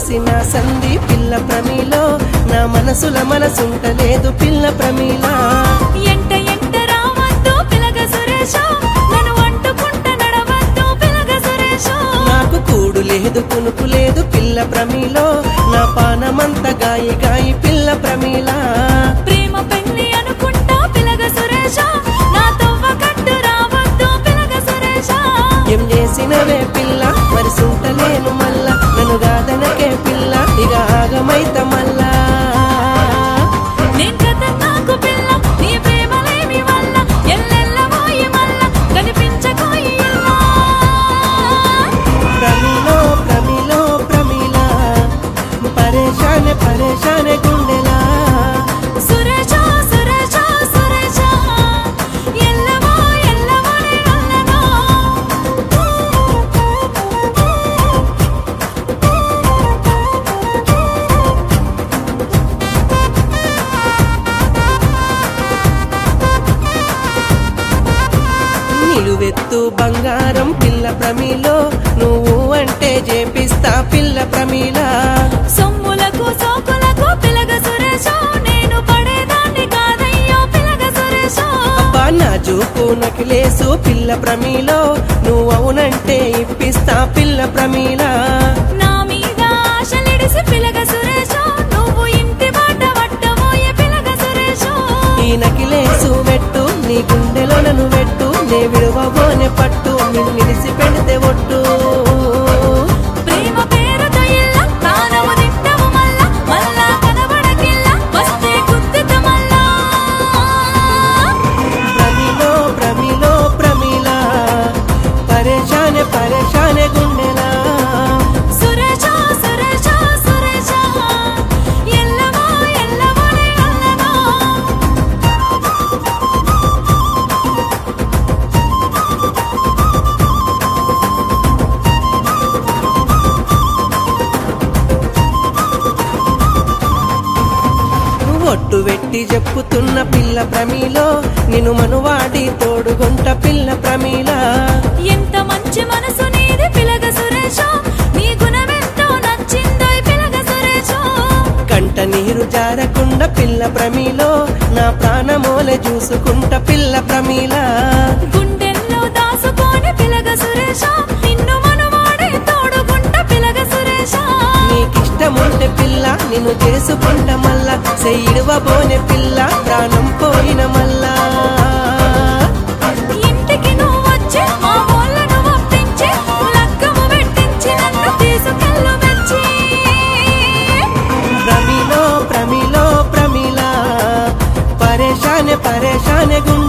చూసిన సంధి పిల్ల ప్రమీలో నా మనసుల మనసుంటలేదు పిల్ల ప్రమీలా ఎంట ఎంట రావద్దు పిలగ సురేష నన్ను అంటుకుంట నడవద్దు పిలగ సురేష నాకు కూడు లేదు కునుకు లేదు పిల్ల ప్రమీలో నా పానమంత గాయి గాయి పిల్ల ప్రమీలా ప్రేమ పెళ్లి అనుకుంటా పిలగ సురేష నా తవ్వ కట్టు రావద్దు పిలగ సురేష ఏం చేసినవే పిల్ల మరి సుంటలేను మళ్ళా నన్ను గాదనకే పిల్ల ఇక ఆగమైత మళ్ళా నేను కథ నాకు పిల్ల నీ ప్రేమలేమి వల్ల ఎల్లెల్లబోయి మల్ల కనిపించకోయి ఎల్లా. ప్రమిలో ప్రమిలో ప్రమిలా పరేషానే పరేషానే గుండెలా సురేష సురేష సురేష ఎల్లవో ఎల్లవోనే అల్లనో నిలువెత్తు బంగారం పిల్ల ప్రమిలో నువ్వు అంటే చేపిస్తా పిల్ల ప్రమిలా సొమ్ములకు సోకులకు పిలగ సురేష నేను పడేదాన్ని కాదయ్యో పిలగ సురేష అబ్బా నా చూపు నకిలేసు పిల్ల ప్రమిలో నువ్వు అవునంటే ఇప్పిస్తా పిల్ల ప్రమిలా నా మీద ఆశలిడిసి పిలగ సురేష నువ్వు ఇంటి బాట పట్టబోయే పిలగ సురేష ఈ నకిలేసు పెట్టు నీ గుండెలో నన్ను పెట్టు నే విడువబోనే పట్టు నిన్నిడిసి పెడితే ఒట్టు ప్రేమ పేరుతో ఇల్ల ప్రాణము తిట్టవు మల్ల మళ్ళా కనబడకిల్ల వస్తే గుద్దుత మల్లా ప్రమిలో ప్రమిలో ప్రమిలా పరేషానే పరేషానే గుండెలా సురేష సురేష సురేష ఎల్లవో ఎల్లవోనే అల్లనో ఒట్టు వెట్టి చెప్పుతున్న పిల్ల ప్రమిలో నిన్ను మనువాడి తోడుగుంట పిల్ల ప్రమిలా ఎంత మంచి మనసు నీది పిలగ సురేష నీ గుణమెంతో నచ్చిందో ఈ పిలగ సురేష కంట నీరు జారకుండా పిల్ల ప్రమిలో నా ప్రాణమోలే చూసుకుంట పిల్ల ప్రమిలా గుండెల్లో దాసుకొని పిలగ సురేష నిన్ను మనవాడే తోడుకుంట పిలగ సురేష నీకిష్టముంటే పిల్ల నిన్ను చేసుకుంట మళ్ళా సెయ్యిడవబోనే పిల్ల ప్రాణం పోయిన మళ్ళా ఇంటికి నువ్వు వచ్చి మా వాళ్ళను ఒప్పించి లగ్గము పెట్టించి నన్ను తీసుకెళ్ళు మెచ్చి ప్రమిలో ప్రమిలో ప్రమిలా పరేషానే పరేషానే గుండె